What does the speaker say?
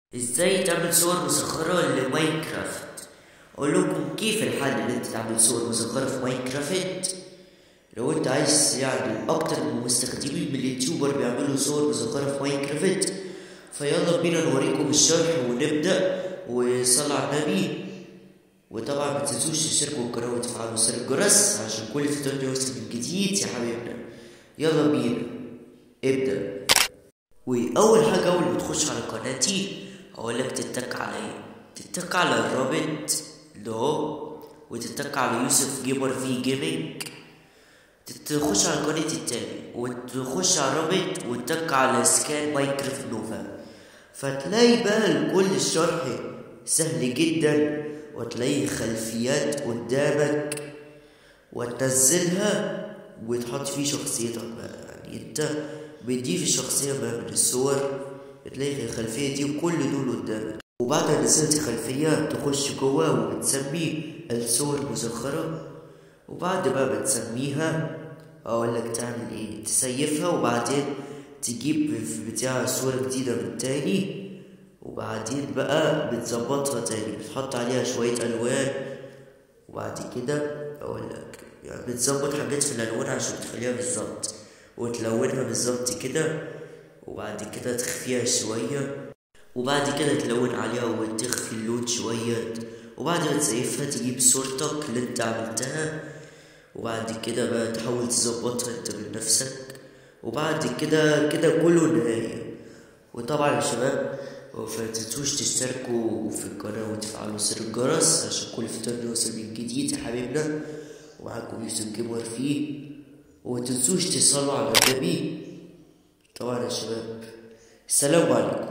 ازاي تعمل صور مسخرة لماينكرافت اقول لكم كيف الحل ان انت تعمل صور مسخرة في ماينكرافت لو انت عايز يعني اكتر من مستخدمين من اليوتيوبر بيعملوا صور مسخرة في ماينكرافت فيلا بينا نوريكم الشرح ونبدأ وصلى على النبي وطبعا ما تنسوش تشتركوا القناة وتفعلوا زر الجرس عشان كل فيديو يوصل من جديد يا حبيبنا يلا بينا ابدأ واول حاجه اول ما تخش على قناتي هقولك تتك على ايه تتك على الرابط ده وتتك على يوسف جيمر في جيمنج تخش على قناتي التاني وتخش على الرابط وتتك على سكان ماينكرافت نوفا فتلاقي بقى كل الشرح سهل جدا وتلاقي خلفيات قدامك وتنزلها وتحط فيه شخصيتك بقى يعني انت بتضيف الشخصية بقى من الصور بتلاقي الخلفية دي كل دول قدامك وبعد ما نزلت خلفية تخش جوه وبتسمي الصور مسخرة وبعد ما بتسميها اقول لك تعمل ايه تسيفها وبعدين تجيب بتاع صورة جديدة من تاني وبعدين بقى بتظبطها تاني بتحط عليها شوية ألوان وبعد كده أقول لك يعني بتظبط حاجات في الألوان عشان تخليها بالظبط وتلونها بالظبط كده وبعد كده تخفيها شوية وبعد كده تلون عليها وتخفي اللون شوية وبعد ما تسيفها تجيب صورتك اللي انت عملتها وبعد كده بقى تحاول تظبطها انت من نفسك وبعد كده كده كله نهاية وطبعا يا شباب متنسوش تشتركوا في القناة وتفعلوا زر الجرس عشان كل فيديو يوصل من جديد يا حبيبنا ومعاكم يوسف جيمر فيه ومتنسوش تصلوا على النبي طبعا يا شباب السلام عليكم